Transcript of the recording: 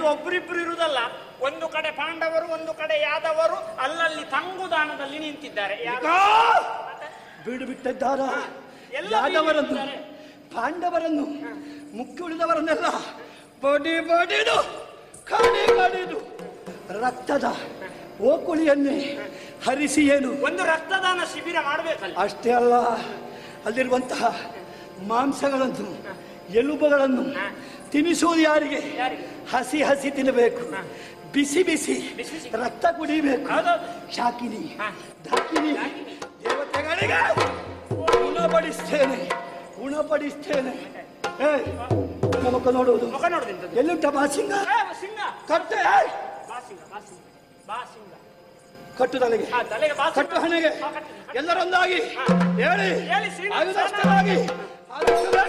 ಒಬ್ರಿಬ್ರು ಇರುವುದಲ್ಲ ಒಂದು ಕಡೆ ಪಾಂಡವರು ಒಂದು ಕಡೆ ಯಾದವರು ಅಲ್ಲಲ್ಲಿ ತಂಗುದಾಣದಲ್ಲಿ ನಿಂತಿದ್ದಾರೆ ಯಾರು? ಬೀಡು ಬಿಟ್ಟಿದ್ದಾರ ಎಲ್ಲ ಯಾದವರನ್ನು ಬೀಡು ಪಾಂಡವರನ್ನು ಮುಖ್ಯ ಉಳಿದವರನ್ನೆಲ್ಲ ಬಡಿ ಬಡಿದು ಕಡಿ ಕಡಿದು ರಕ್ತದ ಓಕುಳಿಯನ್ನೇ ಹರಿಸಿ ಏನು ಒಂದು ರಕ್ತದಾನ ಶಿಬಿರ ಮಾಡ್ಬೇಕಲ್ಲ ಅಷ್ಟೇ ಅಲ್ಲ ಅಲ್ಲಿರುವಂತಹ ಮಾಂಸಗಳನ್ನು ಎಲುಬುಗಳನ್ನು ತಿನ್ನಿಸುವುದು ಯಾರಿಗೆ ಯಾರಿಗೆ? ಹಸಿ ಹಸಿ ತಿನ್ನಬೇಕು ಬಿಸಿ ಬಿಸಿ ಬಿಸಿ ಬಿಸಿ. ರಕ್ತ ಕುಡಿಬೇಕು ಹೌದೌದು. ಶಾಕಿನಿ ಹಾ. ಧಾಕಿನಿ ದೇವತೆಗಳಿಗೆ ಉಣಬಡಿಸ್ತೇನೆ ಉಣಬಡಿಸ್ತೇನೆ ಏ ನನ್ನ ಮುಖ ನೋಡುವುದು ಮುಖ ನೋಡುದಿಂತದ್ದು ಎಲ್ಲಿಂಟ ಬಾಸಿಂಗ ಏ, ಸಿಂಗ ಕಟ್ಟೆ ಬಾ ಸಿಂಗ ಬಾ ಸಿಂಗ ಬಾ ಸಿಂಗ ಕಟ್ಟು ತಲೆಗೆ ಆ, ತಲೆಗೆ ಬಾ ಸಿಂಗ. ಕಟ್ಟು ಹಣೆಗೆ ಹಾ, ಕಟ್ಟು. ಎಲ್ಲರೊಂದಾಗಿ ಹಾ. ಹೇಳಿ ಹೇಳಿ ಶ್ರೀನಿವಾಸ. ಆಯುಧಸ್ಥರಾಗಿ ಆಯುಧಸ್ಥರಾಗಿ